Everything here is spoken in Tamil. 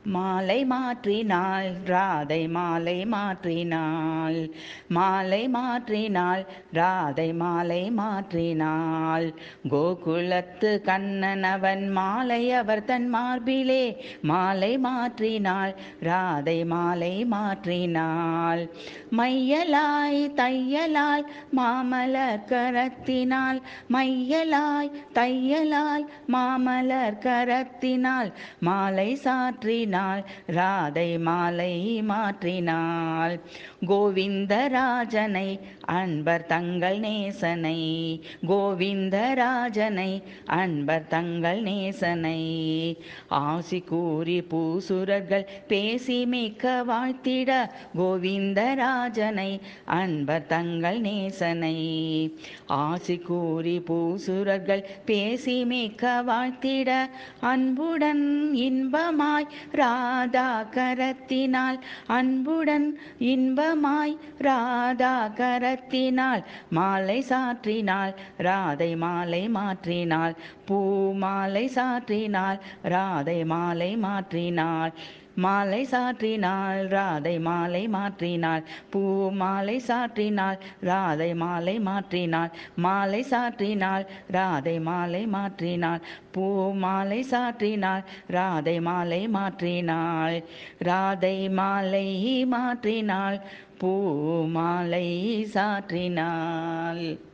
மாலை மாற்றினாள் ராதை மாலை மாற்றினாள் மாலை மாற்றினாள் ராதை மாலை மாற்றினாள் கோகுலத்து கண்ணன் அவன் மாலை அவர் தன் மார்பிலே மாலை மாற்றினாள் ராதை மாலை மாற்றினாள் மையலாய் தையலாய் மாமலர் கரத்தினாள் மையலாய் தையலாய் மாமலர் கரத்தினாள் மாலை சாற்றினாள் ராதை மாலை மாற்றினாள் கோவிந்தராஜனை அன்பர் தங்கள் நேசனை கோவிந்தராஜனை அன்பர் தங்கள் நேசனை ஆசி கூறி பூசுரர்கள் பேசி மிக்க வாழ்த்திட கோவிந்தராஜனை அன்பர் தங்கள் நேசனை ஆசி கூறி பூசுரர்கள் பேசி மிக்க வாழ்த்திட அன்புடன் இன்பமாய் ராதா கரத்தினால் அன்புடன் இன்பமாய் ராதா கரத்தினால் மாலை சாற்றினாள் ராதை மாலை மாற்றினாள் பூ மாலை சாற்றினாள் ராதை மாலை மாற்றினாள் மாலை சாற்றினாள் ராதை மாலை மாற்றினாள் பூ மாலை சாற்றினாள் ராதை மாலை மாற்றினாள் மாலை சாற்றினாள் ராதை மாலை மாற்றினாள் பூ மாலை சாற்றினாள் ராதை மாலை மாற்றினாள் ராதை மாலை மாற்றினாள் பூ மாலை சாற்றினாள்